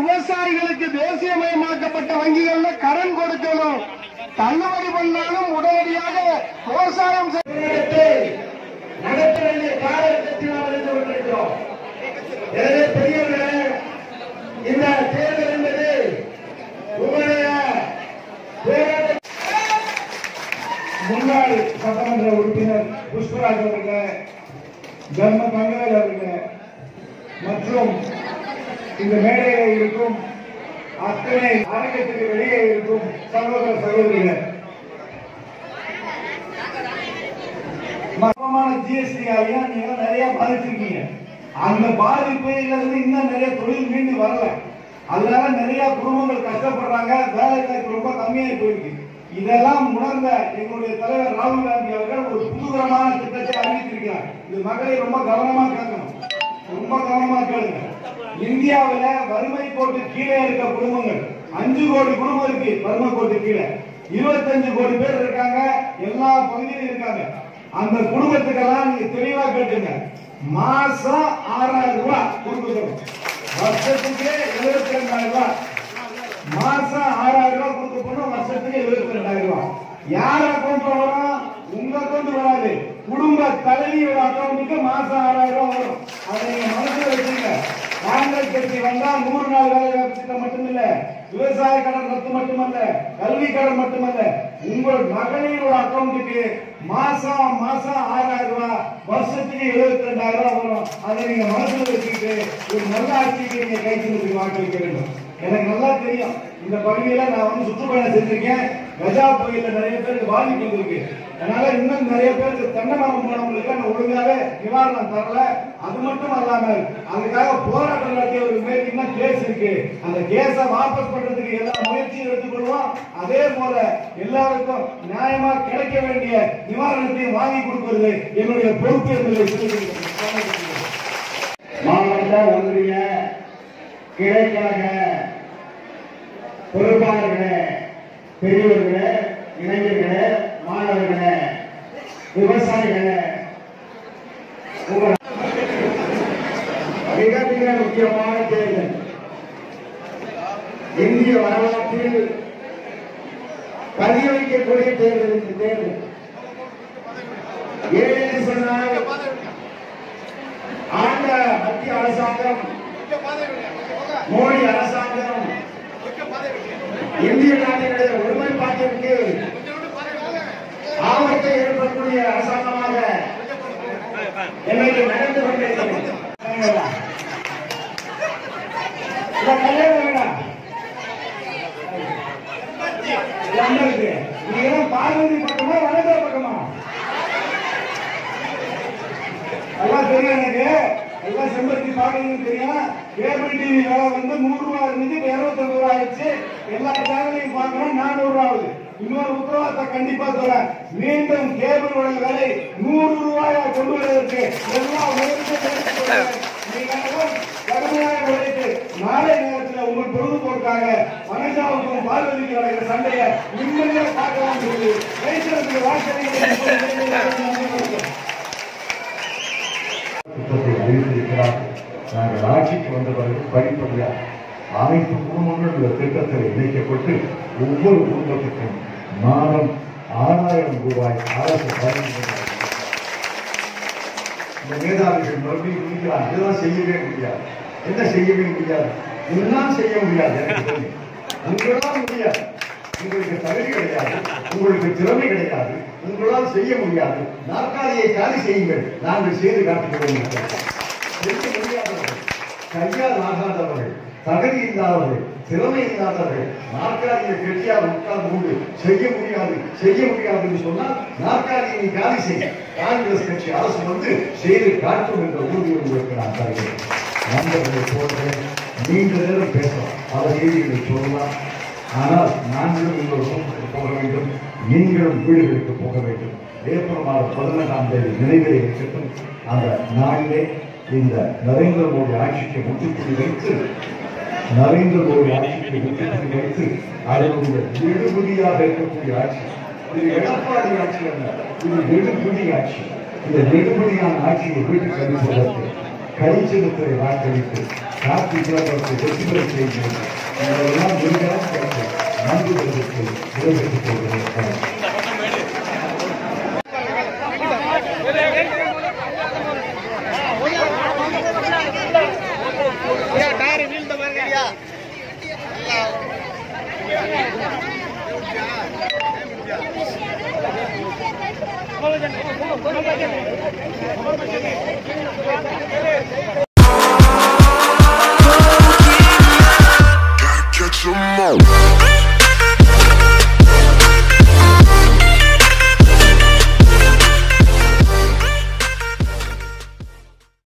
விவசாயிகளுக்கு தேசியமயமாக்கப்பட்ட வங்கிகள்ல கடன் கொடுக்கணும் தள்ளுபடி பண்ணாலும் உடனடியாக விவசாயம் செய்ய நடத்த வேண்டிய காலகட்டத்தில் நாம் இருந்து கொண்டிருக்கிறோம் எனவே பெரியவர்களே இந்த தேர்தல் என்பது உங்களுடைய போராட்ட முன்னாள் சட்டமன்ற உறுப்பினர் புஷ்பராஜ் அவர்களே தர்ம தங்கவேல் அவர்களே மற்றும் இந்த மேடையில் இருக்கும் அத்தனை அரங்கத்துக்கு வெளியே இருக்கும் சகோதர சகோதரிகள் மர்மமான ஜிஎஸ்டியாலையா நீங்க நிறைய பாதிச்சிருக்கீங்க அந்த பாதிப்புல இருந்து இன்னும் நிறைய தொழில் மீண்டு வரல அதனால நிறைய குடும்பங்கள் கஷ்டப்படுறாங்க வேலை வாய்ப்பு ரொம்ப கம்மியாகி போயிருக்கு இதெல்லாம் உணர்ந்த எங்களுடைய தலைவர் ராகுல் காந்தி அவர்கள் ஒரு புதுதரமான திட்டத்தை அறிவித்திருக்கிறார் இது மக்களை ரொம்ப கவனமா கேட்கணும் ரொம்ப கவனமா கேளுங்க இந்தியாவுல வறுமை கோட்டு கீழே இருக்க குடும்பங்கள் அஞ்சு கோடி குடும்பம் இருக்கு வறுமை கோட்டு கீழே இருபத்தஞ்சு கோடி பேர் இருக்காங்க எல்லா பகுதியிலும் இருக்காங்க அந்த குடும்பத்துக்கெல்லாம் நீங்க தெளிவா கேட்டுங்க மாசம் ஆறாயிரம் ரூபாய் கொடுக்கணும் வருஷத்துக்கு எழுபத்தி ரெண்டாயிரம் ரூபாய் மாசம் ஆறாயிரம் ரூபாய் கொடுக்க போனோம் வருஷத்துக்கு எழுபத்தி ரெண்டாயிரம் ரூபாய் யார் அக்கௌண்ட் வரும் உங்க அக்கௌண்ட் வராது குடும்ப தலைவியோட அக்கௌண்ட்டுக்கு மாசம் ஆறாயிரம் ரூபாய் வரும் அதை நீங்க மனசுல வச்சுங்க காங்கிரஸ் கட்சி வந்தா நூறு நாள் வேலை வாய்ப்பு திட்டம் மட்டுமில்ல விவசாய கடன் ரத்து மட்டுமல்ல கல்வி கடன் மட்டுமல்ல உங்கள் மகளிரோட அக்கௌண்ட்டுக்கு மாசம் மாசம் ஆறாயிரம் ரூபாய் வருஷத்துக்கு எழுபத்தி ரெண்டாயிரம் ரூபாய் வரும் அதை நீங்க மனசுல வச்சுக்கிட்டு ஒரு நல்ல ஆட்சிக்கு நீங்க கை செலுத்தி வாக்களிக்க வேண்டும் எனக்கு நல்லா தெரியும் இந்த பகுதியில நான் வந்து சுற்றுப்பயணம் செஞ்சிருக்கேன் கஜா புயல்ல நிறைய பேருக்கு பாதிப்பு வந்திருக்கு அதனால இன்னும் நிறைய பேருக்கு தென்னை மரம் போனவங்களுக்கு நான் ஒழுங்காக நிவாரணம் தரல அது மட்டும் அல்லாமல் அதுக்காக போராட்டம் நடத்தியவருக்கு மேல் இன்னும் கேஸ் இருக்கு அந்த கேஸை வாபஸ் பண்றதுக்கு எல்லா முயற்சியும் எடுத்துக்கொள்வோம் அதே போல எல்லாருக்கும் நியாயமா கிடைக்க வேண்டிய நிவாரணத்தையும் வாங்கி கொடுப்பது என்னுடைய பொறுப்பு என்பதை சொல்லியிருக்கிறேன் மாவட்ட ஒன்றிய கிளைக்கழக பொறுப்பாளர்களே பெரியவர்களே இளைஞர்களே மாணவர்களே விவசாயிகளே உங்கள் மிக மிக முக்கியமான தேர்தல் இந்திய வரலாற்றில் பதிய வைக்கக்கூடிய தேர்தல் இந்த தேர்தல் ஏன்னு சொன்னால் ஆண்ட மத்திய அரசாங்கம் மோடி அரசாங்கம் இந்திய நாட்டினுடைய ஒருமைப்பாட்டிற்கு ஆபத்தை ஏற்படக்கூடிய அரசாங்கமாக இன்னைக்கு நடந்து கொண்டிருக்கிறது இந்த கல்யாணம் வேண்டாம். இது அங்க இருக்கு. நீங்க எல்லாம் பார்வதி பக்கமா வடகர பக்கமா எல்லாம் தெரியும் எனக்கு எல்லாம் செம்பருத்தி பாக்குறதுக்கு தெரியும் கேபிள் டிவி விலை வந்து நூறு ரூபாய் இருந்துச்சு இப்ப இருபத்தி ரூபாய் ஆயிடுச்சு எல்லா சேனலையும் பார்க்கணும் நானூறு ரூபாய் ஆகுது இன்னொரு உத்தரவாதத்தை கண்டிப்பா சொல்றேன் மீண்டும் கேபிள் உடைய விலை நூறு ரூபாயா கொண்டு வருவதற்கு எல்லாம் உயர்ந்த தேர்தல் சொல்றேன். நீங்க எல்லாம் கடுமையாக உழைத்து நாளை நேரத்தில் உங்கள் பொழுதுபோக்காக மனசாவுக்கும் பார்வதிக்கு நடக்கிற சண்டையை நிம்மதியாக பார்க்கலாம் சொல்லி பேசுறதுக்கு வாய்ப்பு திட்டத்தை அறிவித்திருக்கிறார் நாங்கள் ஆட்சிக்கு வந்த பிறகு படிப்படியாக அனைத்து குடும்பங்களும் இந்த திட்டத்தில் இணைக்கப்பட்டு ஒவ்வொரு குடும்பத்துக்கும் மாதம் ஆறாயிரம் ரூபாய் அரசு வழங்குகிறது இந்த மேதாவிகள் மறுபடியும் இருக்கிறார் இதெல்லாம் செய்யவே முடியாது என்ன செய்யவே முடியாது இதெல்லாம் செய்ய முடியாது எனக்கு தெரியும் உங்களால் முடியாது உங்களுக்கு தகுதி கிடையாது உங்களுக்கு திறமை கிடையாது உங்களால் செய்ய முடியாது நாற்காலியை காலி செய்யுங்கள் நாங்கள் செய்து காட்டுகிறோம் இருக்கிறோம். செய்ய முடியாதவர்கள் கையால் ஆகாதவர்கள் தகுதி இல்லாதவர்கள் திறமை இல்லாதவர்கள் நாற்காலியை கெட்டியால் உட்கார்ந்து கொண்டு செய்ய முடியாது செய்ய முடியாதுன்னு சொன்னால் நாற்காலியை நீ காலி செய் காங்கிரஸ் கட்சி அரசு வந்து செய்து காட்டும் என்ற உறுதி உங்களுக்கு நான் தருகிறேன் நண்பர்களை போன்ற நீண்ட நேரம் பேசலாம் பல செய்திகளை சொல்லலாம் ஆனால் நாங்களும் உங்கள் குடும்பத்துக்கு போக வேண்டும் நீங்களும் வீடுகளுக்கு போக வேண்டும் ஏப்ரல் மாதம் பதினெட்டாம் தேதி நினைவிலே இருக்கட்டும் அந்த நாளிலே இந்த நரேந்திர மோடி ஆட்சிக்கு முற்றுப்புள்ளி வைத்து நரேந்திர மோடி ஆட்சிக்கு முற்றுப்புள்ளி வைத்து அதனுடைய நெடுபடியாக இருக்கக்கூடிய ஆட்சி இது எடப்பாடி ஆட்சி அல்ல இது நெடுபடி ஆட்சி இந்த நெடுபடியான ஆட்சியை வீட்டுக்கு அனுப்புவதற்கு கை செலுத்துறை வாக்களித்து கார்த்தி சிதம்பரத்தை வெற்றி பெற செய்கிறேன் உங்களெல்லாம் முடிக்கலாம் கேட்டு நன்றி தெரிவித்து விடைபெற்றுக் கொள்கிறேன் Thank you.